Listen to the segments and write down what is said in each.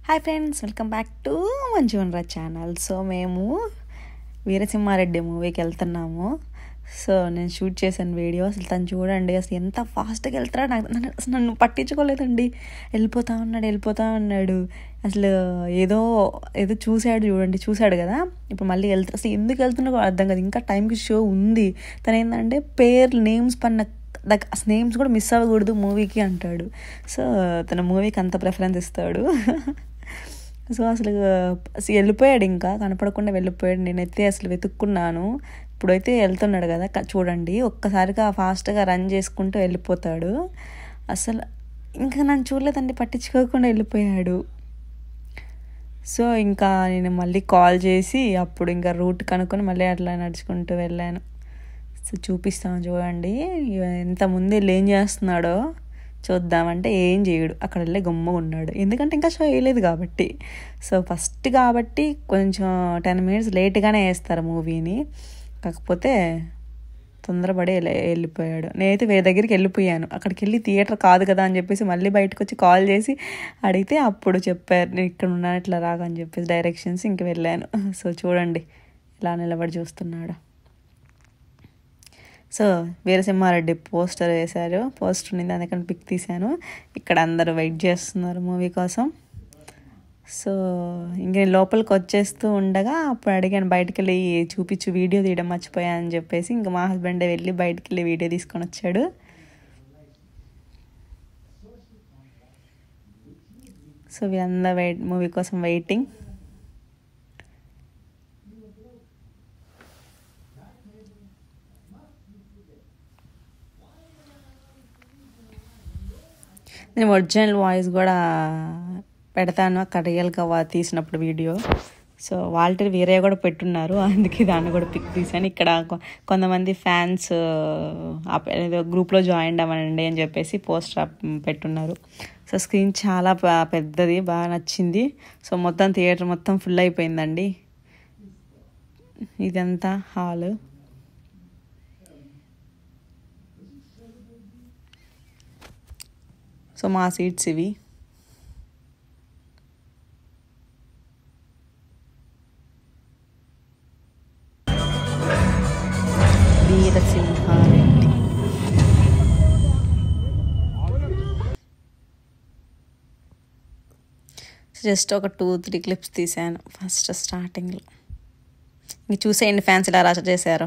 Hi friends welcome back to మంజువన్రా channel so మేము వీరసింహారెడ్డి మూవీకి వెళ్తున్నాము సో నేను షూట్ చేశాను వీడియో అసలు తను చూడండి అసలు ఎంత ఫాస్ట్గా వెళ్తారో నాకు నన్ను అసలు నన్ను పట్టించుకోలేదండి వెళ్ళిపోతా ఉన్నాడు వెళ్ళిపోతా ఉన్నాడు అసలు ఏదో ఏదో చూశాడు చూడండి చూశాడు కదా ఇప్పుడు మళ్ళీ వెళ్తా అసలు ఎందుకు వెళ్తున్నా కూడా అర్థం కాదు ఇంకా టైంకి షో ఉంది తను ఏంటంటే పేర్లు నేమ్స్ పన్న దక్ నేమ్స్ కూడా మిస్ అవ్వకూడదు మూవీకి అంటాడు సో తన మూవీకి అంత ప్రిఫరెన్స్ ఇస్తాడు సో అసలు అసలు వెళ్ళిపోయాడు ఇంకా కనపడకుండా వెళ్ళిపోయాడు నేనైతే అసలు వెతుక్కున్నాను ఇప్పుడైతే వెళ్తున్నాడు కదా క- చూడండి ఒక్కసారిగా ఫాస్ట్గా రన్ చేసుకుంటూ వెళ్ళిపోతాడు అసలు ఇంకా నన్ను చూడలేదండి పట్టించుకోకుండా వెళ్ళిపోయాడు సో ఇంకా నేను మళ్ళీ కాల్ చేసి అప్పుడు ఇంకా రూట్ కనుక్కొని మళ్ళీ అట్లా నడుచుకుంటూ వెళ్ళాను సో చూపిస్తాను చూడండి ఎంత ముందు వెళ్ళి ఏం చేస్తున్నాడో చూద్దామంటే ఏం చేయడు అక్కడ వెళ్ళి గమ్ముగా ఉన్నాడు ఎందుకంటే ఇంకా షో వేయలేదు కాబట్టి సో ఫస్ట్ కాబట్టి కొంచెం టెన్ మినిట్స్ లేట్గానే వేస్తారు మూవీని కాకపోతే తొందరపడి వెళ్ళి- వెళ్ళిపోయాడు నేనైతే వేరే దగ్గరికి వెళ్ళిపోయాను అక్కడికి వెళ్ళి థియేటర్ కాదు కదా అని చెప్పేసి మళ్ళీ బయటకు వచ్చి కాల్ చేసి అడిగితే అప్పుడు చెప్పారు నేను ఇక్కడ ఉన్నాను ఇట్లా రాగా అని చెప్పేసి డైరెక్షన్స్ ఇంక వెళ్ళాను సో చూడండి ఇలా నిలబడి చూస్తున్నాడు సో వీరసింహారెడ్డి పోస్టర్ వేశారు పోస్టర్ ఉంది అందుకని పిక్ తీశాను ఇక్కడ అందరూ వెయిట్ చేస్తున్నారు మూవీ కోసం సో ఇంక నేను లోపలికి వచ్చేస్తూ ఉండగా అప్పుడు అడిగాను బయటికి వెళ్ళి చూపించు వీడియో తీయడం మర్చిపోయా అని చెప్పేసి ఇంకా మా హస్బెండ్ వెళ్ళి బయటికి వెళ్ళి వీడియో తీసుకొని వచ్చాడు సో వీళ్ళందరూ వెయిట్ మూవీ కోసం వెయిటింగ్ నేను ఒరిజినల్ వాయిస్ కూడా పెడతాను అక్కడ రియల్గా వా తీసినప్పుడు వీడియో సో వాల్టర్ వేరే కూడా పెట్టున్నారు అందుకే దాన్ని కూడా పిక్ తీసాను ఇక్కడ కొ- కొంతమంది ఫ్యాన్స్ ఏదో గ్రూప్లో జాయిన్ అవ్వండి అని చెప్పేసి పోస్టర్ పెట్టున్నారు సో స్క్రీన్ చాలా ప- పెద్దది బాగా నచ్చింది సో మొత్తం థియేటర్ మొత్తం ఫుల్ అయిపోయిందండి ఇదంతా హాల్ సో మా సీట్స్ ఇవి వీరసింహారెడ్డి జస్ట్ ఒక టూ త్రీ క్లిప్స్ తీసాను ఫస్ట్ స్టార్టింగ్లో ఇంక చూసేయండి ఫ్యాన్స్ ఇలా రచ చేశారు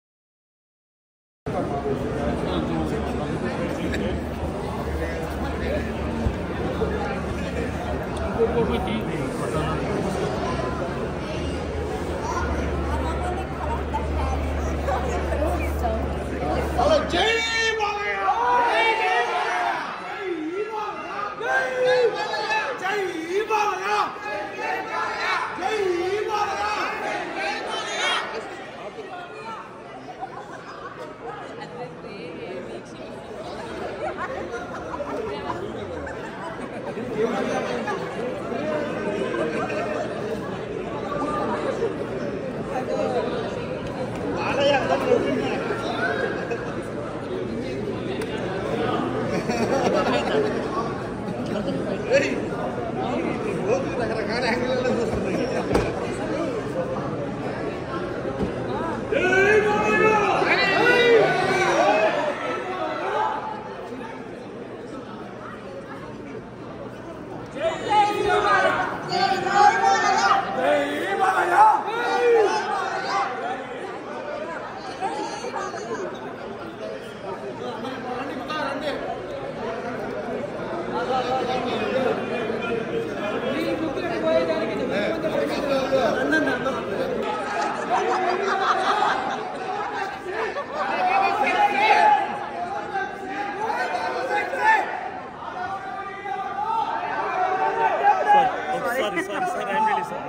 sorry sorry sir I'm really sorry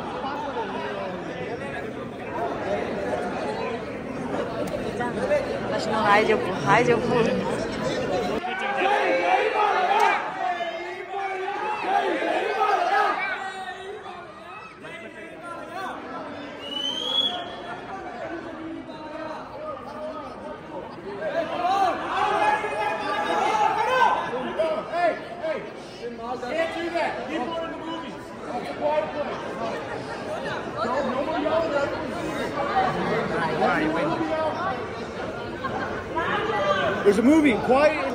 Bye. First నువ్వు హాయ్ చెప్పు హాయ్ చెప్పు There's a movie, Quiet